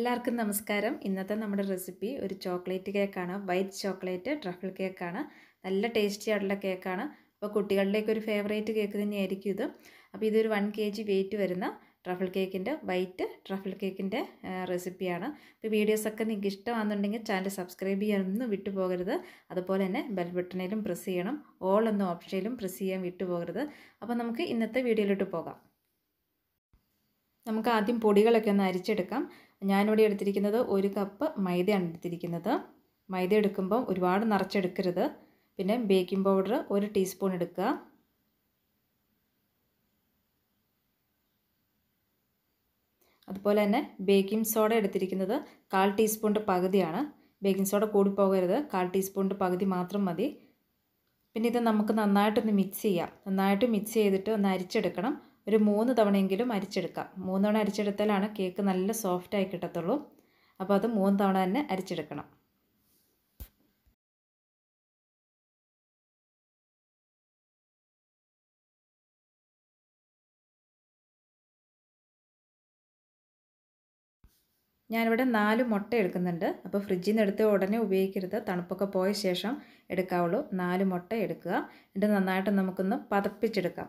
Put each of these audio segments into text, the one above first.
എല്ലാവർക്കും നമസ്കാരം ഇന്നത്തെ നമ്മുടെ റെസിപ്പി ഒരു ചോക്ലേറ്റ് കേക്കാണ് വൈറ്റ് ചോക്ലേറ്റ് ട്രഫിൾ കേക്കാണ് നല്ല ടേസ്റ്റി ആയിട്ടുള്ള കേക്കാണ് അപ്പോൾ കുട്ടികളിലേക്ക് ഒരു ഫേവറേറ്റ് കേക്ക് തന്നെയായിരിക്കും ഇത് അപ്പോൾ ഇതൊരു വൺ കെ ജി വെയിറ്റ് വരുന്ന ട്രഫിൾ കേക്കിൻ്റെ വൈറ്റ് ട്രഫിൾ കേക്കിൻ്റെ റെസിപ്പിയാണ് അപ്പോൾ വീഡിയോസൊക്കെ നിങ്ങൾക്ക് ഇഷ്ടമാണെന്നുണ്ടെങ്കിൽ ചാനൽ സബ്സ്ക്രൈബ് ചെയ്യാനൊന്നും വിട്ടുപോകരുത് അതുപോലെ തന്നെ ബെൽ ബട്ടണിലും പ്രസ് ചെയ്യണം ഓൾ എന്ന ഓപ്ഷനിലും പ്രസ് ചെയ്യാൻ വിട്ടുപോകരുത് അപ്പോൾ നമുക്ക് ഇന്നത്തെ വീഡിയോയിലോട്ട് പോകാം നമുക്ക് ആദ്യം പൊടികളൊക്കെ ഒന്ന് അരിച്ചെടുക്കാം ഞാനിവിടെ എടുത്തിരിക്കുന്നത് ഒരു കപ്പ് മൈദയാണ് എടുത്തിരിക്കുന്നത് മൈദ എടുക്കുമ്പോൾ ഒരുപാട് നിറച്ചെടുക്കരുത് പിന്നെ ബേക്കിംഗ് പൗഡർ ഒരു ടീസ്പൂൺ എടുക്കുക അതുപോലെ തന്നെ ബേക്കിംഗ് സോഡ എടുത്തിരിക്കുന്നത് കാൽ ടീസ്പൂണിൻ്റെ പകുതിയാണ് ബേക്കിംഗ് സോഡ കൂടി പോകരുത് കാൽ ടീസ്പൂണിൻ്റെ പകുതി മാത്രം മതി പിന്നെ ഇത് നമുക്ക് നന്നായിട്ടൊന്ന് മിക്സ് ചെയ്യാം നന്നായിട്ട് മിക്സ് ചെയ്തിട്ട് ഒന്ന് അരിച്ചെടുക്കണം ഒരു മൂന്ന് തവണയെങ്കിലും അരിച്ചെടുക്കാം മൂന്ന് തവണ അരിച്ചെടുത്താലാണ് കേക്ക് നല്ല സോഫ്റ്റായി കിട്ടത്തുള്ളൂ അപ്പോൾ അത് മൂന്ന് തവണ തന്നെ അരിച്ചെടുക്കണം ഞാനിവിടെ നാല് മുട്ട എടുക്കുന്നുണ്ട് അപ്പോൾ ഫ്രിഡ്ജിൽ നിന്ന് എടുത്ത് ഉടനെ ഉപയോഗിക്കരുത് തണുപ്പൊക്കെ പോയ ശേഷം എടുക്കാവുള്ളൂ നാല് മുട്ട എടുക്കുക എന്നിട്ട് നന്നായിട്ട് നമുക്കൊന്ന് പതപ്പിച്ചെടുക്കാം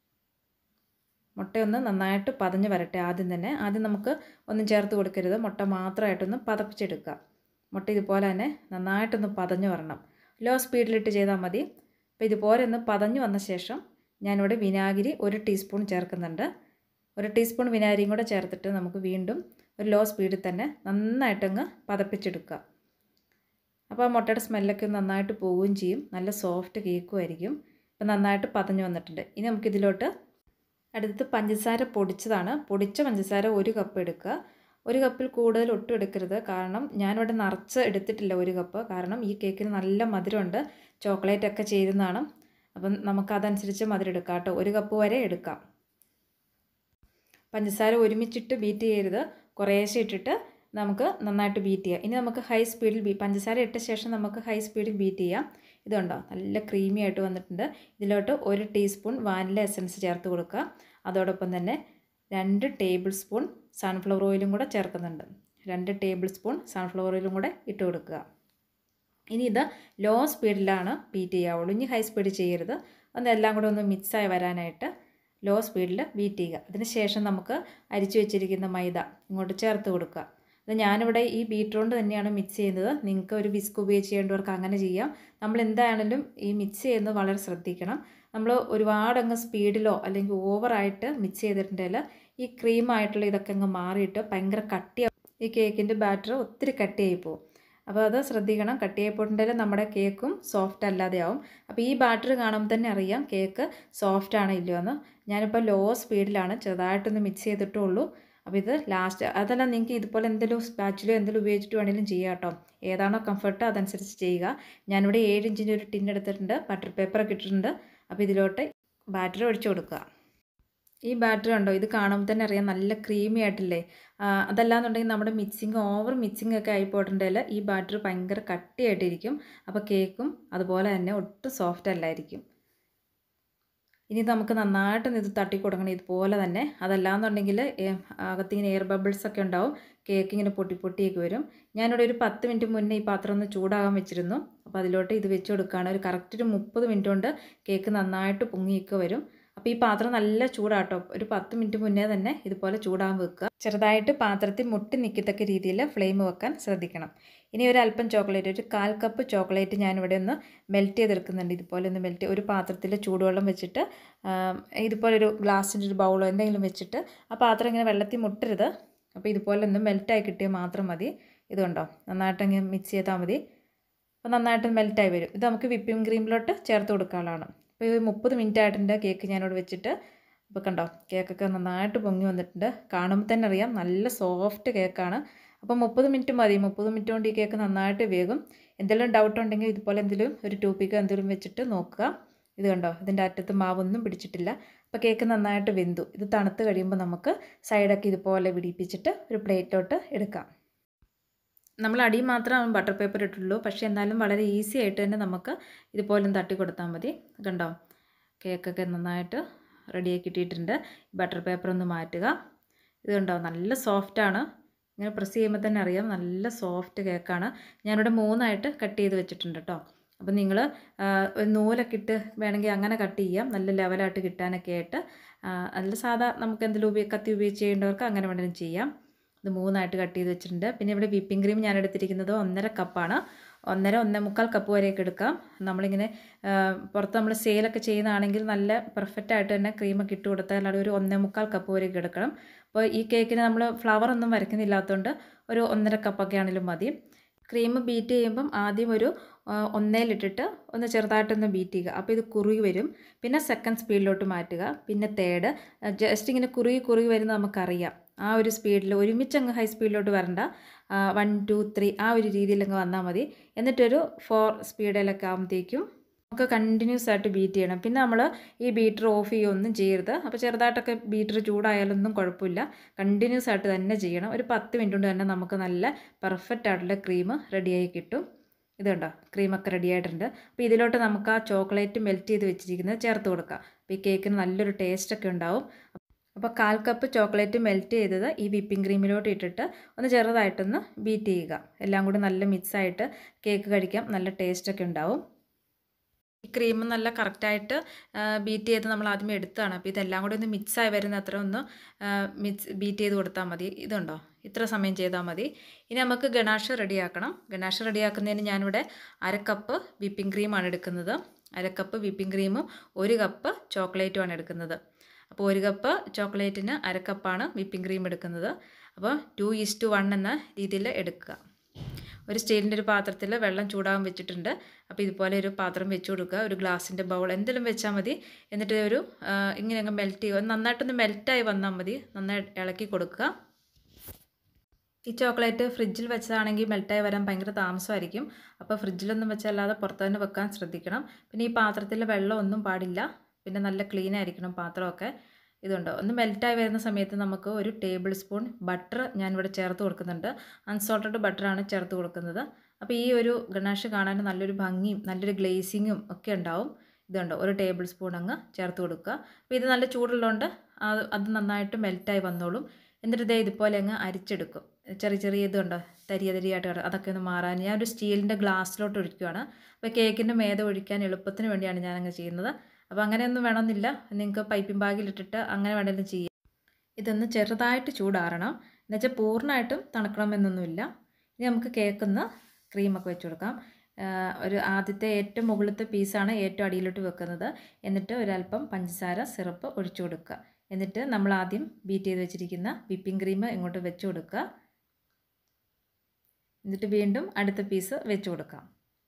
മുട്ടയൊന്ന് നന്നായിട്ട് പതഞ്ഞ് വരട്ടെ ആദ്യം തന്നെ ആദ്യം നമുക്ക് ഒന്നും ചേർത്ത് കൊടുക്കരുത് മുട്ട മാത്രമായിട്ടൊന്ന് പതപ്പിച്ചെടുക്കുക മുട്ട ഇതുപോലെ തന്നെ നന്നായിട്ടൊന്ന് പതഞ്ഞ് വരണം ലോ സ്പീഡിലിട്ട് ചെയ്താൽ മതി അപ്പോൾ ഇതുപോലെ ഒന്ന് പതഞ്ഞ് വന്ന ശേഷം ഞാനിവിടെ വിനാഗിരി ഒരു ടീസ്പൂൺ ചേർക്കുന്നുണ്ട് ഒരു ടീസ്പൂൺ വിനാഗിരിയും കൂടെ ചേർത്തിട്ട് നമുക്ക് വീണ്ടും ഒരു ലോ സ്പീഡിൽ തന്നെ നന്നായിട്ടങ്ങ് പതപ്പിച്ചെടുക്കുക അപ്പോൾ ആ മുട്ടയുടെ സ്മെല്ലൊക്കെ നന്നായിട്ട് പോവുകയും ചെയ്യും നല്ല സോഫ്റ്റ് കേക്കും ആയിരിക്കും ഇപ്പോൾ നന്നായിട്ട് പതഞ്ഞ് വന്നിട്ടുണ്ട് ഇനി നമുക്കിതിലോട്ട് അടുത്ത് പഞ്ചസാര പൊടിച്ചതാണ് പൊടിച്ച പഞ്ചസാര ഒരു കപ്പ് എടുക്കുക ഒരു കപ്പിൽ കൂടുതൽ ഒട്ടും എടുക്കരുത് കാരണം ഞാനിവിടെ നിറച്ച് എടുത്തിട്ടില്ല ഒരു കപ്പ് കാരണം ഈ കേക്കിന് നല്ല മധുരമുണ്ട് ചോക്ലേറ്റ് ഒക്കെ ചേരുന്നതാണ് അപ്പം നമുക്കതനുസരിച്ച് മധുരം എടുക്കാം കേട്ടോ ഒരു കപ്പ് വരെ എടുക്കാം പഞ്ചസാര ഒരുമിച്ചിട്ട് ബീറ്റ് ചെയ്യരുത് കുറേശ്ശെ ഇട്ടിട്ട് നമുക്ക് നന്നായിട്ട് ബീറ്റ് ചെയ്യാം ഇനി നമുക്ക് ഹൈ സ്പീഡിൽ ബീ പഞ്ചസാര ഇട്ട ശേഷം നമുക്ക് ഹൈ സ്പീഡിൽ ബീറ്റ് ചെയ്യാം ഇതുണ്ടോ നല്ല ക്രീമി ആയിട്ട് വന്നിട്ടുണ്ട് ഇതിലോട്ട് ഒരു ടീസ്പൂൺ വാനില എസൻസ് ചേർത്ത് കൊടുക്കുക അതോടൊപ്പം തന്നെ രണ്ട് ടേബിൾ സ്പൂൺ സൺഫ്ലവർ ഓയിലും കൂടെ ചേർക്കുന്നുണ്ട് രണ്ട് ടേബിൾ സ്പൂൺ സൺഫ്ലവർ ഓയിലും കൂടെ ഇട്ട് കൊടുക്കുക ഇനി ഇത് ലോ സ്പീഡിലാണ് ബീറ്റ് ചെയ്യാവുള്ളൂ ഇനി ഹൈ സ്പീഡ് ചെയ്യരുത് ഒന്ന് എല്ലാം കൂടെ ഒന്ന് മിക്സായി വരാനായിട്ട് ലോ സ്പീഡിൽ ബീറ്റ് ചെയ്യുക അതിന് ശേഷം നമുക്ക് അരിച്ചു വെച്ചിരിക്കുന്ന മൈദ ഇങ്ങോട്ട് ചേർത്ത് കൊടുക്കുക അത് ഞാനിവിടെ ഈ ബീറ്ററുകൊണ്ട് തന്നെയാണ് മിക്സ് ചെയ്യുന്നത് നിങ്ങൾക്ക് ഒരു വിസ്ക് ഉപയോഗിച്ച് ചെയ്യേണ്ടവർക്ക് അങ്ങനെ ചെയ്യാം നമ്മൾ എന്താണെങ്കിലും ഈ മിക്സ് ചെയ്യുന്നത് വളരെ ശ്രദ്ധിക്കണം നമ്മൾ ഒരുപാട് അങ്ങ് സ്പീഡിലോ അല്ലെങ്കിൽ ഓവറായിട്ട് മിക്സ് ചെയ്തിട്ടുണ്ടെങ്കിൽ ഈ ക്രീമായിട്ടുള്ള ഇതൊക്കെ അങ്ങ് മാറിയിട്ട് ഭയങ്കര കട്ടിയാവും ഈ കേക്കിൻ്റെ ബാറ്റർ ഒത്തിരി കട്ടിയായി പോകും അപ്പോൾ അത് ശ്രദ്ധിക്കണം കട്ടിയായി പോയിട്ടുണ്ടെങ്കിൽ നമ്മുടെ കേക്കും സോഫ്റ്റ് അല്ലാതെ ആവും അപ്പോൾ ഈ ബാറ്റർ കാണുമ്പോൾ തന്നെ അറിയാം കേക്ക് സോഫ്റ്റ് ആണോ ഇല്ലയോ എന്ന് ഞാനിപ്പോൾ ലോ സ്പീഡിലാണ് ചെറുതായിട്ടൊന്ന് മിക്സ് ചെയ്തിട്ടുള്ളൂ അപ്പോൾ ഇത് ലാസ്റ്റ് അതല്ല നിങ്ങൾക്ക് ഇതുപോലെ എന്തെങ്കിലും സ്പാച്ചിലോ എന്തെങ്കിലും ഉപയോഗിച്ചിട്ട് വേണമെങ്കിലും ചെയ്യാം കേട്ടോ ഏതാണോ കംഫർട്ട് അതനുസരിച്ച് ചെയ്യുക ഞാനിവിടെ ഏഴ് ഇഞ്ചിൻ്റെ ഒരു ടിൻ എടുത്തിട്ടുണ്ട് ബട്ടർ പേപ്പറൊക്കെ ഇട്ടിട്ടുണ്ട് അപ്പോൾ ഇതിലോട്ട് ബാറ്റർ ഒഴിച്ചു കൊടുക്കുക ഈ ബാറ്റർ ഉണ്ടോ ഇത് കാണുമ്പോൾ തന്നെ അറിയാം നല്ല ക്രീമി ആയിട്ടില്ലേ അതല്ലാന്നുണ്ടെങ്കിൽ നമ്മുടെ മിക്സിങ് ഓവർ മിക്സിങ് ഒക്കെ ആയി പോയിട്ടുണ്ടെങ്കിൽ ഈ ബാറ്റർ ഭയങ്കര കട്ടിയായിട്ടിരിക്കും അപ്പോൾ കേക്കും അതുപോലെ തന്നെ ഒട്ടും സോഫ്റ്റ് അല്ലായിരിക്കും ഇനി നമുക്ക് നന്നായിട്ട് ഇത് തട്ടി കൊടുക്കണം ഇതുപോലെ തന്നെ അതല്ലാന്നുണ്ടെങ്കിൽ അകത്തിങ്ങനെ എയർ ബബിൾസ് ഒക്കെ ഉണ്ടാവും കേക്ക് ഇങ്ങനെ പൊട്ടി പൊട്ടിയൊക്കെ വരും ഞാനിവിടെ ഒരു പത്ത് മിനിറ്റ് മുന്നേ ഈ പാത്രം ഒന്ന് ചൂടാകാൻ വെച്ചിരുന്നു അപ്പോൾ അതിലോട്ട് ഇത് വെച്ച് കൊടുക്കുകയാണ് ഒരു കറക്റ്റ് ഒരു മുപ്പത് മിനിറ്റ് കൊണ്ട് കേക്ക് നന്നായിട്ട് പൊങ്ങിയൊക്കെ വരും അപ്പോൾ ഈ പാത്രം നല്ല ചൂടാട്ടോ ഒരു പത്ത് മിനിറ്റ് മുന്നേ തന്നെ ഇതുപോലെ ചൂടാൻ വെക്കുക ചെറുതായിട്ട് പാത്രത്തിൽ മുട്ടി നിൽക്കത്തക്ക രീതിയിൽ ഫ്ലെയിം വെക്കാൻ ശ്രദ്ധിക്കണം ഇനി ഒരു അല്പം ചോക്ലേറ്റ് ഒരു കാൽ കപ്പ് ചോക്ലേറ്റ് ഞാനിവിടെ ഒന്ന് മെൽറ്റ് ചെയ്തെടുക്കുന്നുണ്ട് ഇതുപോലെ ഒന്ന് മെൽറ്റ് ഒരു പാത്രത്തിൽ ചൂടുവെള്ളം വെച്ചിട്ട് ഇതുപോലെ ഒരു ഗ്ലാസിൻ്റെ ഒരു ബൗളോ എന്തെങ്കിലും വെച്ചിട്ട് ആ പാത്രം ഇങ്ങനെ വെള്ളത്തിൽ മുട്ടരുത് അപ്പോൾ ഇതുപോലെ ഒന്ന് മെൽറ്റായി കിട്ടിയാൽ മാത്രം മതി ഇതുണ്ടോ നന്നായിട്ടങ്ങ് മിക്സ് ചെയ്താൽ മതി അപ്പോൾ നന്നായിട്ട് മെൽറ്റായി വരും ഇത് നമുക്ക് വിപ്പിംഗ് ക്രീമിലോട്ട് ചേർത്ത് കൊടുക്കാനുള്ളതാണ് അപ്പോൾ ഈ മുപ്പത് മിനിറ്റ് ആയിട്ടുണ്ട് കേക്ക് ഞാനിവിടെ വെച്ചിട്ട് അപ്പോൾ കണ്ടോ കേക്കൊക്കെ നന്നായിട്ട് പൊങ്ങി വന്നിട്ടുണ്ട് കാണുമ്പോൾ തന്നെ അറിയാം നല്ല സോഫ്റ്റ് കേക്കാണ് അപ്പോൾ മുപ്പത് മിനിറ്റ് മതി മുപ്പത് മിനിറ്റ് കൊണ്ട് ഈ കേക്ക് നന്നായിട്ട് വേകും എന്തെങ്കിലും ഡൗട്ട് ഉണ്ടെങ്കിൽ ഇതുപോലെ എന്തെങ്കിലും ഒരു ടൂപ്പിക്കോ എന്തെങ്കിലും വെച്ചിട്ട് നോക്കുക ഇത് കണ്ടോ ഇതിൻ്റെ അറ്റത്ത് മാവൊന്നും പിടിച്ചിട്ടില്ല അപ്പോൾ കേക്ക് നന്നായിട്ട് വെന്തു ഇത് തണുത്ത് കഴിയുമ്പോൾ നമുക്ക് സൈഡൊക്കെ ഇതുപോലെ പിടിപ്പിച്ചിട്ട് ഒരു പ്ലേറ്റിലോട്ട് എടുക്കാം നമ്മൾ അടി മാത്രം ബട്ടർ പേപ്പർ ഇട്ടുള്ളൂ പക്ഷേ എന്നാലും വളരെ ഈസി ആയിട്ട് തന്നെ നമുക്ക് ഇതുപോലെ തട്ടി കൊടുത്താൽ മതി കണ്ടോ കേക്കൊക്കെ നന്നായിട്ട് റെഡിയാക്കി ഇട്ടിട്ടുണ്ട് ബട്ടർ പേപ്പർ ഒന്ന് മാറ്റുക ഇത് കണ്ടോ നല്ല സോഫ്റ്റാണ് ഇങ്ങനെ പ്രസ് ചെയ്യുമ്പോൾ തന്നെ അറിയാം നല്ല സോഫ്റ്റ് കേക്കാണ് ഞാനിവിടെ മൂന്നായിട്ട് കട്ട് ചെയ്ത് വെച്ചിട്ടുണ്ട് കേട്ടോ അപ്പം നിങ്ങൾ ഒരു നൂലൊക്കെ ഇട്ട് വേണമെങ്കിൽ അങ്ങനെ കട്ട് ചെയ്യാം നല്ല ലെവലായിട്ട് കിട്ടാനൊക്കെ ആയിട്ട് ആ, നല്ല സാധാ നമുക്ക് എന്തെങ്കിലും ഉപയോഗ കത്തി ഉപയോഗിച്ച് ചെയ്യേണ്ടവർക്ക് അങ്ങനെ വേണമെങ്കിലും ചെയ്യാം ഇത് മൂന്നായിട്ട് കട്ട് ചെയ്ത് വെച്ചിട്ടുണ്ട് പിന്നെ ഇവിടെ വിപ്പിംഗ് ക്രീം ഞാൻ എടുത്തിരിക്കുന്നത് ഒന്നര കപ്പാണ് ഒന്നര ഒന്നേ മുക്കാൽ കപ്പ് വരെയൊക്കെ എടുക്കാം നമ്മളിങ്ങനെ ആ, പുറത്ത് നമ്മൾ സെയിലൊക്കെ ചെയ്യുന്നതാണെങ്കിൽ നല്ല പെർഫെക്റ്റ് ആയിട്ട് തന്നെ ക്രീമൊക്കെ ഇട്ട് കൊടുത്താൽ അത് ഒരു ഒന്നേ മുക്കാൽ കപ്പ് വരെയൊക്കെ എടുക്കണം അപ്പോൾ ഈ കേക്കിന് നമ്മൾ ഫ്ലവർ ഒന്നും വരയ്ക്കുന്നില്ലാത്തതുകൊണ്ട് ഒരു ഒന്നര കപ്പൊക്കെ ആണെങ്കിലും മതി ക്രീം ബീറ്റ് ചെയ്യുമ്പം ആദ്യം ഒരു ആ, ഒന്നേലിട്ടിട്ട് ഒന്ന് ചെറുതായിട്ടൊന്ന് ബീറ്റ് ചെയ്യുക അപ്പോൾ ഇത് കുറുകി വരും പിന്നെ സെക്കൻഡ് സ്പീഡിലോട്ട് മാറ്റുക പിന്നെ തേർഡ് ജസ്റ്റ് ഇങ്ങനെ കുറുകി കുറുകി വരുന്നത് നമുക്കറിയാം ആ ഒരു സ്പീഡിൽ ഒരുമിച്ച് അങ്ങ് ഹൈ സ്പീഡിലോട്ട് വരണ്ട വൺ ടു ത്രീ ആ ഒരു രീതിയിലങ്ങ് വന്നാൽ മതി എന്നിട്ടൊരു ഫോർ സ്പീഡിലൊക്കെ ആകുമ്പോഴത്തേക്കും നമുക്ക് കണ്ടിന്യൂസ് ആയിട്ട് ബീറ്റ് ചെയ്യണം പിന്നെ നമ്മൾ ഈ ബീറ്റർ ഓഫ് ചെയ്യുകയൊന്നും ചെയ്യരുത് അപ്പോൾ ചെറുതായിട്ടൊക്കെ ബീറ്റർ ചൂടായാലൊന്നും കുഴപ്പമില്ല കണ്ടിന്യൂസ് ആയിട്ട് തന്നെ ചെയ്യണം ഒരു പത്ത് മിനിറ്റ് കൊണ്ട് തന്നെ നമുക്ക് നല്ല പെർഫെക്റ്റ് ആയിട്ടുള്ള ക്രീം റെഡിയായി കിട്ടും ഇത് കണ്ടോ ക്രീമൊക്കെ റെഡി ആയിട്ടുണ്ട് അപ്പോൾ ഇതിലോട്ട് നമുക്ക് ആ ചോക്ലേറ്റ് മെൽറ്റ് ചെയ്ത് വെച്ചിരിക്കുന്നത് ചേർത്ത് കൊടുക്കാം അപ്പോൾ ഈ കേക്കിന് നല്ലൊരു ടേസ്റ്റൊക്കെ ഉണ്ടാവും അപ്പോൾ കാൽ കപ്പ് ചോക്ലേറ്റ് മെൽറ്റ് ചെയ്തത് ഈ വിപ്പിംഗ് ക്രീമിലോട്ട് ഇട്ടിട്ട് ഒന്ന് ചെറുതായിട്ടൊന്ന് ബീറ്റ് ചെയ്യുക എല്ലാം കൂടി നല്ല മിക്സായിട്ട് കേക്ക് കഴിക്കാം നല്ല ടേസ്റ്റൊക്കെ ഉണ്ടാവും ഈ ക്രീം നല്ല കറക്റ്റായിട്ട് ബീറ്റ് ചെയ്ത് നമ്മൾ ആദ്യമേ എടുത്തതാണ് അപ്പോൾ ഇതെല്ലാം കൂടി ഒന്ന് മിക്സായി വരുന്ന അത്ര ഒന്ന് മിക്സ് ബീറ്റ് ചെയ്ത് കൊടുത്താൽ മതി ഇതുണ്ടോ ഇത്ര സമയം ചെയ്താൽ മതി ഇനി നമുക്ക് ഗണാഷ് റെഡിയാക്കണം ഗണാഷ് റെഡിയാക്കുന്നതിന് ഞാനിവിടെ അര കപ്പ് വിപ്പിംഗ് ക്രീമാണ് എടുക്കുന്നത് അര കപ്പ് വിപ്പിംഗ് ക്രീമും ഒരു കപ്പ് ചോക്ലേറ്റുമാണ് എടുക്കുന്നത് അപ്പോൾ ഒരു കപ്പ് ചോക്ലേറ്റിന് അര കപ്പാണ് വിപ്പിംഗ് ക്രീം എടുക്കുന്നത് അപ്പോൾ ടു ഈസ് ടു വൺ എന്ന രീതിയിൽ എടുക്കുക ഒരു സ്റ്റീലിൻ്റെ ഒരു പാത്രത്തിൽ വെള്ളം ചൂടാകാൻ വെച്ചിട്ടുണ്ട് അപ്പോൾ ഇതുപോലെ ഒരു പാത്രം വെച്ച് കൊടുക്കുക ഒരു ഗ്ലാസിൻ്റെ ബൗൾ എന്തെങ്കിലും വെച്ചാൽ മതി എന്നിട്ട് ഒരു ആ, ഇങ്ങനെ അങ്ങ് മെൽറ്റ് ചെയ്യുക നന്നായിട്ടൊന്ന് മെൽറ്റായി വന്നാൽ മതി നന്നായി ഇളക്കി കൊടുക്കുക ഈ ചോക്ലേറ്റ് ഫ്രിഡ്ജിൽ വെച്ചതാണെങ്കിൽ മെൽറ്റായി വരാൻ ഭയങ്കര താമസമായിരിക്കും അപ്പോൾ ഫ്രിഡ്ജിലൊന്നും വെച്ചല്ലാതെ പുറത്ത് തന്നെ വെക്കാൻ ശ്രദ്ധിക്കണം പിന്നെ ഈ പാത്രത്തിൽ വെള്ളം ഒന്നും പാടില്ല പിന്നെ നല്ല ക്ലീൻ ആയിരിക്കണം പാത്രമൊക്കെ ഇതുണ്ട് ഒന്ന് മെൽറ്റായി വരുന്ന സമയത്ത് നമുക്ക് ഒരു ടേബിൾ സ്പൂൺ ബട്ടർ ഞാനിവിടെ ചേർത്ത് കൊടുക്കുന്നുണ്ട് അൺസോൾട്ടഡ് ബട്ടറാണ് ചേർത്ത് കൊടുക്കുന്നത് അപ്പോൾ ഈ ഒരു ഗണാഷ് കാണാൻ നല്ലൊരു ഭംഗിയും നല്ലൊരു ഗ്ലേസിങ്ങും ഒക്കെ ഉണ്ടാവും ഇതുണ്ട് ഒരു ടേബിൾ സ്പൂൺ അങ്ങ് ചേർത്ത് കൊടുക്കുക അപ്പോൾ ഇത് നല്ല ചൂടുള്ളതുകൊണ്ട് അത് അത് നന്നായിട്ട് മെൽറ്റായി വന്നോളും എന്നിട്ട് ഇതേ ഇതുപോലെ അങ്ങ് അരിച്ചെടുക്കും ചെറിയ ചെറിയ ഇതുണ്ടോ തരിയ തരിയായിട്ട് കിടക്കും അതൊക്കെ ഒന്ന് മാറാൻ ഞാൻ ഒരു സ്റ്റീലിൻ്റെ ഗ്ലാസ്സിലോട്ട് ഒഴിക്കുകയാണ് അപ്പോൾ കേക്കിൻ്റെ മേത ഒഴിക്കാൻ എളുപ്പത്തിന് വേണ്ടിയാണ് ഞാനങ്ങ് ചെയ്യുന്നത് അപ്പോൾ അങ്ങനെയൊന്നും വേണമെന്നില്ല നിങ്ങൾക്ക് പൈപ്പിംഗ് ബാഗിലിട്ടിട്ട് അങ്ങനെ വേണമെങ്കിലും ചെയ്യാം ഇതൊന്ന് ചെറുതായിട്ട് ചൂടാറണം എന്നുവെച്ചാൽ പൂർണ്ണമായിട്ടും തണുക്കണമെന്നൊന്നുമില്ല ഇനി നമുക്ക് കേക്കൊന്ന് ക്രീമൊക്കെ വെച്ച് കൊടുക്കാം ആ, ഒരു ആദ്യത്തെ ഏറ്റവും മുകളിലത്തെ പീസാണ് ഏറ്റവും അടിയിലോട്ട് വെക്കുന്നത് എന്നിട്ട് ഒരല്പം പഞ്ചസാര സിറപ്പ് ഒഴിച്ചു കൊടുക്കുക എന്നിട്ട് നമ്മൾ ആദ്യം ബീറ്റ് ചെയ്ത് വെച്ചിരിക്കുന്ന വിപ്പിംഗ് ക്രീം ഇങ്ങോട്ട് വെച്ച് കൊടുക്കുക എന്നിട്ട് വീണ്ടും അടുത്ത പീസ് വെച്ച് കൊടുക്കാം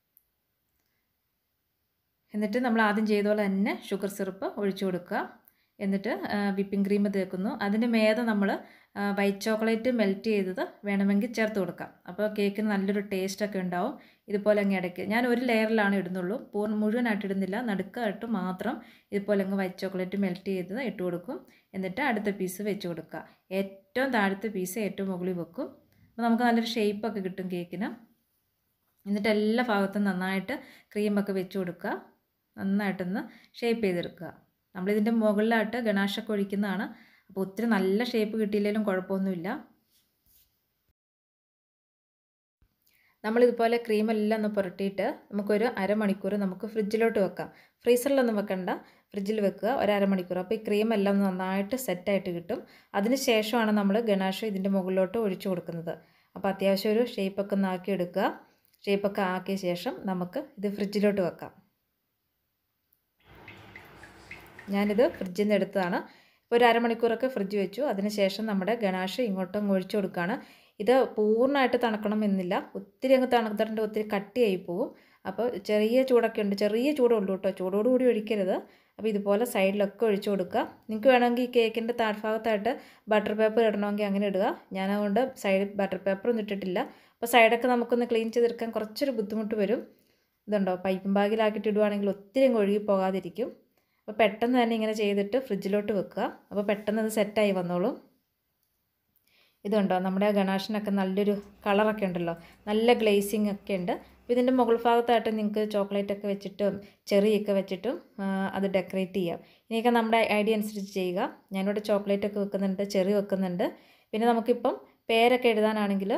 എന്നിട്ട് നമ്മൾ ആദ്യം ചെയ്ത പോലെ തന്നെ ഷുഗർ സിറപ്പ് ഒഴിച്ചു കൊടുക്കുക എന്നിട്ട് വിപ്പിംഗ് ക്രീം തേക്കുന്നു അതിൻ്റെ മേതെ നമ്മൾ വൈറ്റ് ചോക്ലേറ്റ് മെൽറ്റ് ചെയ്തത് വേണമെങ്കിൽ ചേർത്ത് കൊടുക്കാം അപ്പോൾ കേക്കിന് നല്ലൊരു ടേസ്റ്റൊക്കെ ഉണ്ടാവും ഇതുപോലെ അങ്ങ് ഇടയ്ക്ക് ഞാൻ ഒരു ലെയറിലാണ് ഇടുന്നുള്ളൂ പൂർണ്ണ മുഴുവനായിട്ട് ഇടുന്നില്ല നടുക്കായിട്ട് മാത്രം ഇതുപോലെ അങ്ങ് വൈറ്റ് ചോക്ലേറ്റ് മെൽറ്റ് ചെയ്തത് ഇട്ട് കൊടുക്കും എന്നിട്ട് അടുത്ത പീസ് വെച്ച് കൊടുക്കുക ഏറ്റവും താഴത്തെ പീസ് ഏറ്റവും മുകളിൽ വെക്കും അപ്പോൾ നമുക്ക് നല്ലൊരു ഷേപ്പൊക്കെ കിട്ടും കേക്കിന് എന്നിട്ട് എല്ലാ ഭാഗത്തും നന്നായിട്ട് ക്രീമൊക്കെ വെച്ച് കൊടുക്കുക നന്നായിട്ടൊന്ന് ഷേപ്പ് ചെയ്തെടുക്കുക നമ്മളിതിൻ്റെ മുകളിലായിട്ട് ഗണാഷൊക്കെ ഒഴിക്കുന്നതാണ് അപ്പോൾ ഒത്തിരി നല്ല ഷേപ്പ് കിട്ടിയില്ലെങ്കിലും കുഴപ്പമൊന്നുമില്ല നമ്മളിതുപോലെ ക്രീമെല്ലാം ഒന്ന് പുരട്ടിയിട്ട് നമുക്കൊരു അരമണിക്കൂർ നമുക്ക് ഫ്രിഡ്ജിലോട്ട് വെക്കാം ഫ്രീസറിലൊന്നും വെക്കണ്ട ഫ്രിഡ്ജിൽ വെക്കുക ഒരു അരമണിക്കൂർ അപ്പോൾ ഈ ക്രീം എല്ലാം ഒന്ന് നന്നായിട്ട് സെറ്റായിട്ട് കിട്ടും അതിന് ശേഷമാണ് നമ്മൾ ഗണാഷ് ഇതിൻ്റെ മുകളിലോട്ട് ഒഴിച്ചു കൊടുക്കുന്നത് അപ്പോൾ അത്യാവശ്യം ഒരു ഷേപ്പൊക്കെ ഒന്ന് ആക്കി എടുക്കുക ഷേപ്പൊക്കെ ആക്കിയ ശേഷം നമുക്ക് ഇത് ഫ്രിഡ്ജിലോട്ട് വെക്കാം ഞാനിത് ഫ്രിഡ്ജിൽ നിന്ന് എടുത്തതാണ് ഇപ്പോൾ ഒരു അരമണിക്കൂറൊക്കെ ഫ്രിഡ്ജ് വെച്ചു അതിനുശേഷം നമ്മുടെ ഗണാഷ് ഇങ്ങോട്ടും ഒഴിച്ചു കൊടുക്കുകയാണ് ഇത് പൂർണ്ണമായിട്ട് തണുക്കണം എന്നില്ല ഒത്തിരി അങ്ങ് തണുത്തിട്ടുണ്ട് ഒത്തിരി കട്ടിയായി പോവും അപ്പോൾ ചെറിയ ചൂടൊക്കെ ഉണ്ട് ചെറിയ ചൂടുള്ളൂ കേട്ടോ ചൂടോടുകൂടി ഒഴിക്കരുത് അപ്പോൾ ഇതുപോലെ സൈഡിലൊക്കെ ഒഴിച്ചു കൊടുക്കുക നിങ്ങൾക്ക് വേണമെങ്കിൽ ഈ കേക്കിൻ്റെ താഴ്ഭാഗത്തായിട്ട് ബട്ടർ പേപ്പർ ഇടണമെങ്കിൽ അങ്ങനെ ഇടുക ഞാനതുകൊണ്ട് സൈഡിൽ ബട്ടർ പേപ്പർ ഒന്നും ഇട്ടിട്ടില്ല അപ്പോൾ സൈഡൊക്കെ നമുക്കൊന്ന് ക്ലീൻ ചെയ്തെടുക്കാൻ കുറച്ചൊരു ബുദ്ധിമുട്ട് വരും ഇതുണ്ടോ പൈപ്പും ബാഗിലാക്കിയിട്ട് ഇടുവാണെങ്കിൽ ഒത്തിരി അങ്ങ് ഒഴുകി പോകാതിരിക്കും അപ്പോൾ പെട്ടെന്ന് തന്നെ ഇങ്ങനെ ചെയ്തിട്ട് ഫ്രിഡ്ജിലോട്ട് വെക്കുക അപ്പോൾ പെട്ടെന്ന് അത് സെറ്റായി വന്നോളും ഇതുണ്ടോ നമ്മുടെ ആ ഗണാഷിനൊക്കെ നല്ലൊരു കളറൊക്കെ ഉണ്ടല്ലോ നല്ല ഗ്ലേസിങ് ഒക്കെ ഉണ്ട് അപ്പോൾ ഇതിൻ്റെ മുകൾ ഭാഗത്തായിട്ട് നിങ്ങൾക്ക് ചോക്ലേറ്റ് ഒക്കെ വെച്ചിട്ടും ചെറിയൊക്കെ വെച്ചിട്ടും ആ, അത് ഡെക്കറേറ്റ് ചെയ്യാം ഇനിയൊക്കെ നമ്മുടെ ഐഡിയ അനുസരിച്ച് ചെയ്യുക ഞാനിവിടെ ചോക്ലേറ്റ് ഒക്കെ വെക്കുന്നുണ്ട് ചെറി വെക്കുന്നുണ്ട് പിന്നെ നമുക്കിപ്പം പേരൊക്കെ എഴുതാനാണെങ്കിൽ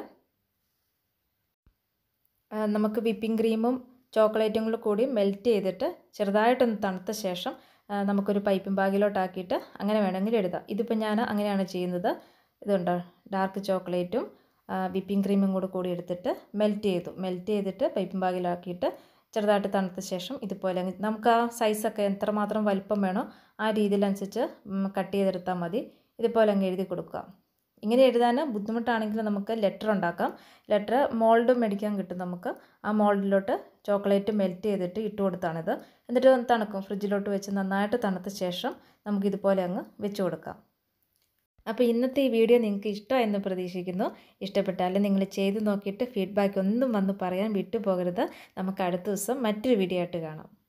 നമുക്ക് വിപ്പിംഗ് ക്രീമും ചോക്ലേറ്റും കൂടെ കൂടി മെൽറ്റ് ചെയ്തിട്ട് ചെറുതായിട്ടൊന്ന് തണുത്ത ശേഷം നമുക്കൊരു പൈപ്പിംഗ് ബാഗിലോട്ടാക്കിയിട്ട് അങ്ങനെ വേണമെങ്കിൽ എഴുതാം ഇതിപ്പോൾ ഞാൻ അങ്ങനെയാണ് ചെയ്യുന്നത് ഇതുണ്ട് ഡാർക്ക് ചോക്ലേറ്റും വിപ്പിംഗ് ക്രീമും കൂടെ കൂടി എടുത്തിട്ട് മെൽറ്റ് ചെയ്തു മെൽറ്റ് ചെയ്തിട്ട് പൈപ്പിംഗ് ബാഗിലാക്കിയിട്ട് ചെറുതായിട്ട് തണുത്ത ശേഷം ഇതുപോലെ നമുക്ക് ആ സൈസൊക്കെ എത്രമാത്രം വലിപ്പം വേണോ ആ രീതിയിലനുസരിച്ച് കട്ട് ചെയ്തെടുത്താൽ മതി ഇതുപോലെ അങ്ങ് എഴുതി കൊടുക്കുക ഇങ്ങനെ എഴുതാൻ ബുദ്ധിമുട്ടാണെങ്കിൽ നമുക്ക് ലെറ്റർ ഉണ്ടാക്കാം ലെറ്റർ മോൾഡ് മേടിക്കാൻ കിട്ടും നമുക്ക് ആ മോൾഡിലോട്ട് ചോക്ലേറ്റ് മെൽറ്റ് ചെയ്തിട്ട് ഇട്ട് കൊടുത്താണിത് എന്നിട്ട് തണുക്കും ഫ്രിഡ്ജിലോട്ട് വെച്ച് നന്നായിട്ട് തണുത്ത ശേഷം നമുക്ക് ഇതുപോലെ അങ്ങ് വെച്ച് കൊടുക്കാം അപ്പോൾ ഇന്നത്തെ ഈ വീഡിയോ നിങ്ങൾക്ക് ഇഷ്ടമായെന്ന് പ്രതീക്ഷിക്കുന്നു ഇഷ്ടപ്പെട്ടാൽ നിങ്ങൾ ചെയ്ത് നോക്കിയിട്ട് ഫീഡ്ബാക്ക് ഒന്നും വന്ന് പറയാൻ വിട്ടുപോകരുത് നമുക്ക് അടുത്ത ദിവസം മറ്റൊരു വീഡിയോ ആയിട്ട് കാണാം